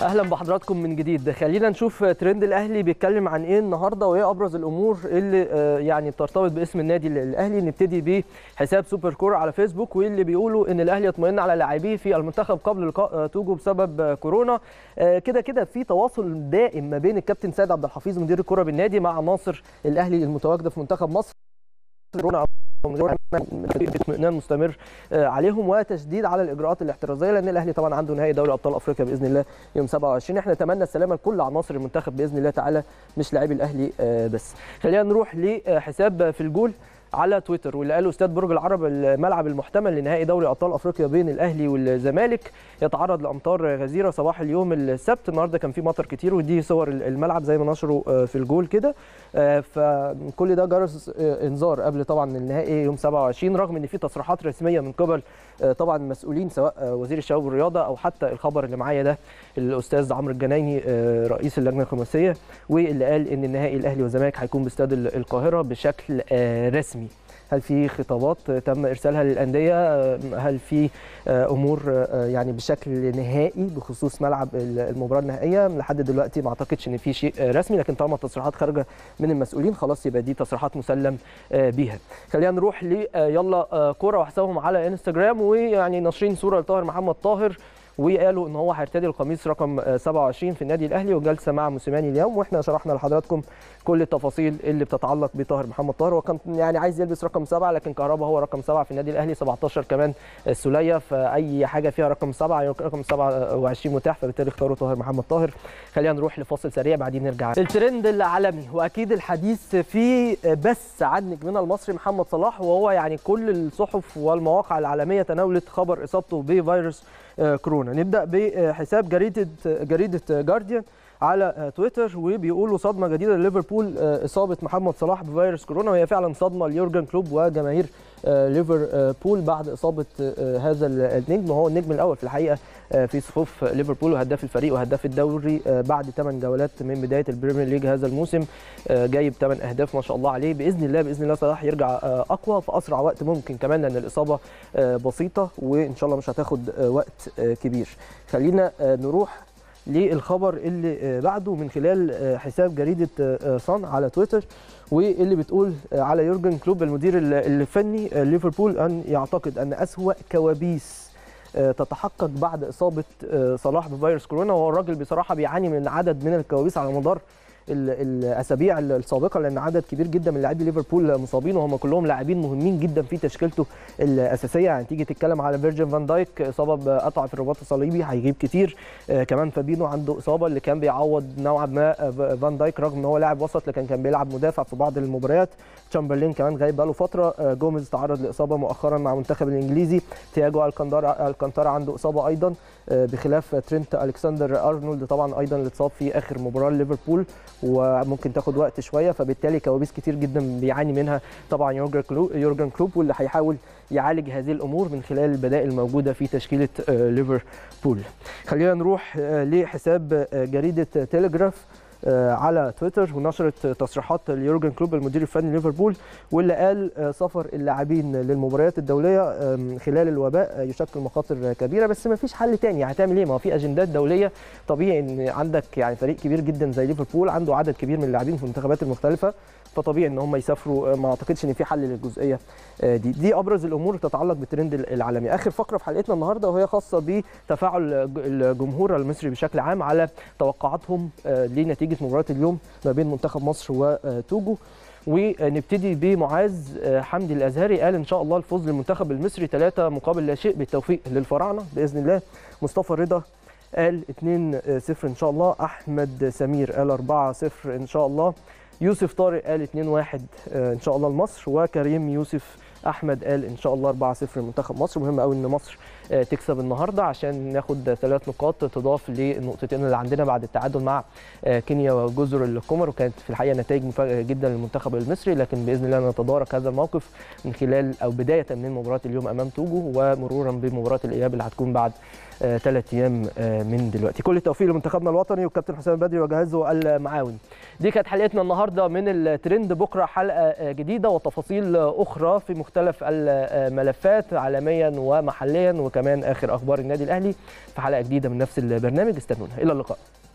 اهلا بحضراتكم من جديد خلينا نشوف ترند الاهلي بيتكلم عن ايه النهارده وايه ابرز الامور اللي آه، يعني بترتبط باسم النادي الاهلي نبتدي بحساب سوبر كوره على فيسبوك واللي بيقولوا ان الاهلي يطمئن على لاعبيه في المنتخب قبل لقاء آه، توجو بسبب آه، كورونا آه، كده كده في تواصل دائم ما بين الكابتن سيد عبد الحفيظ مدير الكره بالنادي مع عناصر الاهلي المتواجده في منتخب مصر كورونا اطمئنان مستمر آه، عليهم وتشديد على الاجراءات الاحترازيه لان الاهلي طبعا عنده نهائي دوري ابطال افريقيا باذن الله يوم 27 احنا نتمنى السلامه لكل عناصر المنتخب باذن الله تعالى مش لاعبي الاهلي آه، بس خلينا نروح لحساب في الجول على تويتر واللي قاله استاد برج العرب الملعب المحتمل لنهائي دوري ابطال افريقيا بين الاهلي والزمالك يتعرض لامطار غزيره صباح اليوم السبت النهارده كان في مطر كتير ودي صور الملعب زي ما نشروا آه، في الجول كده آه، فكل ده جرس آه، انذار قبل طبعا النهائي يوم 27 رغم ان في تصريحات رسميه من قبل آه، طبعا المسؤولين سواء آه، وزير الشباب والرياضه او حتى الخبر اللي معايا ده الاستاذ عمرو الجنايني آه، رئيس اللجنه الخماسيه واللي قال ان النهائي الاهلي والزمالك هيكون باستاد ال- القاهره بشكل آه، رسمي هل في خطابات تم ارسالها للانديه آه، هل في آه، امور آه، يعني بشكل نهائي بخصوص ملعب المباراه النهائيه لحد دلوقتي ما اعتقدش ان في شيء آه، رسمي لكن طالما التصريحات خارجه من المسؤولين خلاص يبقى دي تصريحات مسلم آه، بيها خلينا نروح ل آه، يلا آه، كوره وحسابهم على انستجرام ويعني ناشرين صوره لطاهر محمد طاهر وقالوا ان هو هيرتدي القميص رقم آه، 27 في النادي الاهلي وجلسه مع موسيماني اليوم واحنا شرحنا لحضراتكم كل التفاصيل اللي بتتعلق بطاهر محمد طاهر وكان يعني عايز يلبس رقم سبعه لكن كهربا هو رقم سبعه في النادي الاهلي 17 كمان السوليه فاي حاجه فيها رقم سبعه رقم 27 متاح فبالتالي اختاروا طاهر محمد طاهر خلينا نروح لفاصل سريع بعدين نرجع الترند العالمي واكيد الحديث فيه بس عن نجمنا المصري محمد صلاح وهو يعني كل الصحف والمواقع العالميه تناولت خبر اصابته بفيروس آه، كورونا نبدا بحساب جريده جريده جارديان على تويتر وبيقولوا صدمه جديده لليفربول آه، اصابه محمد صلاح بفيروس كورونا وهي فعلا صدمه ليورجن كلوب وجماهير آه، ليفربول بعد اصابه آه، هذا النجم وهو النجم الاول في الحقيقه آه، في صفوف ليفربول وهداف الفريق وهداف الدوري آه، بعد 8 جولات من بدايه البريمير ليج هذا الموسم آه، جايب 8 اهداف ما شاء الله عليه باذن الله باذن الله صلاح يرجع آه، اقوى في اسرع وقت ممكن كمان لان الاصابه آه، بسيطه وان شاء الله مش هتاخد آه، وقت آه، كبير خلينا آه، نروح للخبر اللي آه، بعده من خلال آه، حساب جريده آه، صن على تويتر واللي بتقول آه، على يورجن كلوب المدير ال- الفني آه، ليفربول ان يعتقد ان اسوا كوابيس آه، تتحقق بعد اصابه آه، صلاح بفيروس كورونا وهو الراجل بصراحه بيعاني من عدد من الكوابيس على مدار ال- الاسابيع السابقه لان عدد كبير جدا من لاعبي ليفربول مصابين وهم كلهم لاعبين مهمين جدا في تشكيلته الاساسيه يعني تيجي تتكلم على فيرجن فان دايك اصابه بقطع في الرباط الصليبي هيغيب كتير آه، كمان فابينو عنده اصابه اللي كان بيعوض نوعا ما آه، فان دايك رغم ان هو لاعب وسط لكن كان بيلعب مدافع في بعض المباريات تشامبرلين كمان غايب بقاله فتره آه، جوميز تعرض لاصابه مؤخرا مع المنتخب الانجليزي تياجو الكانتارا الكانتارا عنده اصابه ايضا آه، بخلاف ترينت الكسندر ارنولد طبعا ايضا اللي اتصاب في اخر مباراه لليفربول وممكن تاخد وقت شويه فبالتالي كوابيس كتير جدا بيعاني منها طبعا يورجن كلوب يورجن كلوب واللي هيحاول يعالج هذه الامور من خلال البدائل الموجوده في تشكيله آه، ليفربول خلينا نروح آه، لحساب آه، جريده تيليجراف آه، على تويتر ونشرت تصريحات ليورجن كلوب المدير الفني ليفربول واللي قال آه، سفر اللاعبين للمباريات الدوليه آم، خلال الوباء آه، يشكل مخاطر كبيره بس ما فيش حل تاني هتعمل ايه ما هو في اجندات دوليه طبيعي ان عندك يعني فريق كبير جدا زي ليفربول عنده عدد كبير من اللاعبين في المنتخبات المختلفه فطبيعي ان هم يسافروا آه، ما اعتقدش ان في حل للجزئيه آه، دي دي ابرز الامور اللي تتعلق بالترند العالمي اخر فقره في حلقتنا النهارده وهي خاصه بتفاعل الجمهور المصري بشكل عام على توقعاتهم آه، لنتيجه مباراه اليوم ما بين منتخب مصر وتوجو ونبتدي بمعاذ آه، حمدي الازهري قال ان شاء الله الفوز للمنتخب المصري ثلاثة مقابل لا شيء بالتوفيق للفراعنه باذن الله مصطفى رضا قال 2-0 ان شاء الله احمد سمير قال 4-0 ان شاء الله يوسف طارق قال 2-1 آه، ان شاء الله لمصر وكريم يوسف احمد قال ان شاء الله 4-0 لمنتخب مصر مهم قوي ان مصر آه، تكسب النهارده عشان ناخد ثلاث نقاط تضاف للنقطتين اللي عندنا بعد التعادل مع آه، كينيا وجزر القمر وكانت في الحقيقه نتائج مفاجئه جدا للمنتخب المصري لكن باذن الله نتدارك هذا الموقف من خلال او بدايه من مباراه اليوم امام توجو ومرورا بمباراه الاياب اللي هتكون بعد ثلاث ايام آه، من دلوقتي كل التوفيق لمنتخبنا الوطني والكابتن حسام بدري وجهازه المعاون دي كانت حلقتنا النهارده من الترند بكره حلقه آه، جديده وتفاصيل آه، اخرى في مختلف الملفات عالميا ومحليا وكمان اخر اخبار النادي الاهلي في حلقه جديده من نفس البرنامج استنونا الى اللقاء